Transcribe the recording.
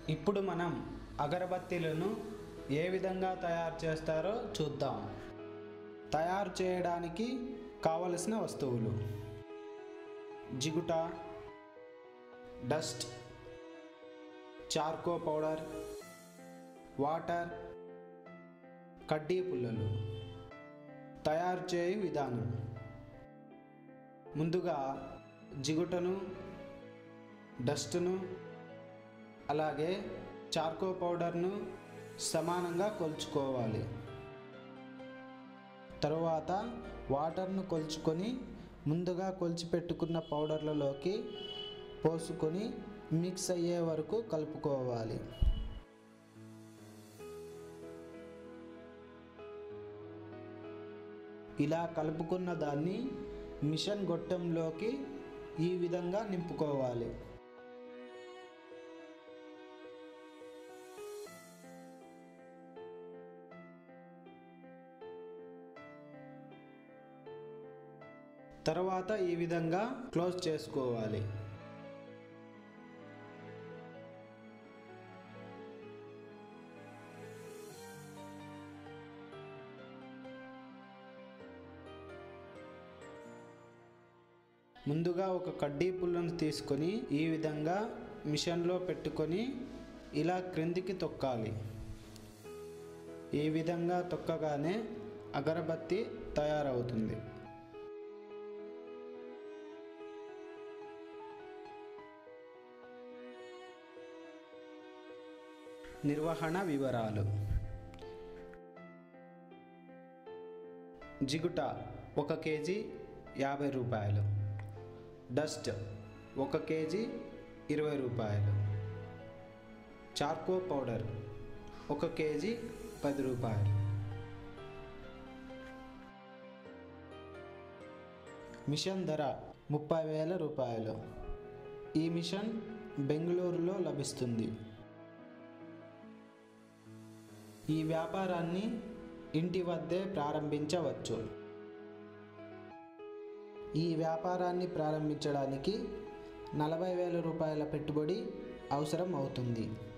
ఇప్పుడు మనం అగరబత్తీలను ఏ విధంగా తయారు చేస్తారో చూద్దాం తయారు చేయడానికి కావలసిన వస్తువులు జిగుట డస్ట్ చార్కో పౌడర్ వాటర్ కడ్డీ పుల్లలు తయారు చేయు విధానం ముందుగా జిగుటను డస్ట్ను అలాగే చార్కో పౌడర్ను సమానంగా కొలుచుకోవాలి తరువాత వాటర్ను కొలుచుకొని ముందుగా కొలిచిపెట్టుకున్న పౌడర్లలోకి పోసుకొని మిక్స్ అయ్యే వరకు కలుపుకోవాలి ఇలా కలుపుకున్న దాన్ని మిషన్ గొట్టంలోకి ఈ విధంగా నింపుకోవాలి తర్వాత ఈ విధంగా క్లోజ్ చేసుకోవాలి ముందుగా ఒక కడ్డీ పుల్లను తీసుకొని ఈ విధంగా మిషన్లో పెట్టుకొని ఇలా క్రిందికి తొక్కాలి ఈ విధంగా తొక్కగానే అగరబత్తి తయారవుతుంది నిర్వహణ వివరాలు జిగుట ఒక కేజీ యాభై రూపాయలు డస్ట్ ఒక కేజీ ఇరవై రూపాయలు చార్కో పౌడర్ ఒక కేజీ పది రూపాయలు మిషన్ ధర ముప్పై వేల రూపాయలు ఈ మిషన్ బెంగళూరులో లభిస్తుంది ఈ వ్యాపారాన్ని ఇంటి వద్దే ప్రారంభించవచ్చు ఈ వ్యాపారాన్ని ప్రారంభించడానికి నలభై వేల రూపాయల పెట్టుబడి అవసరం అవుతుంది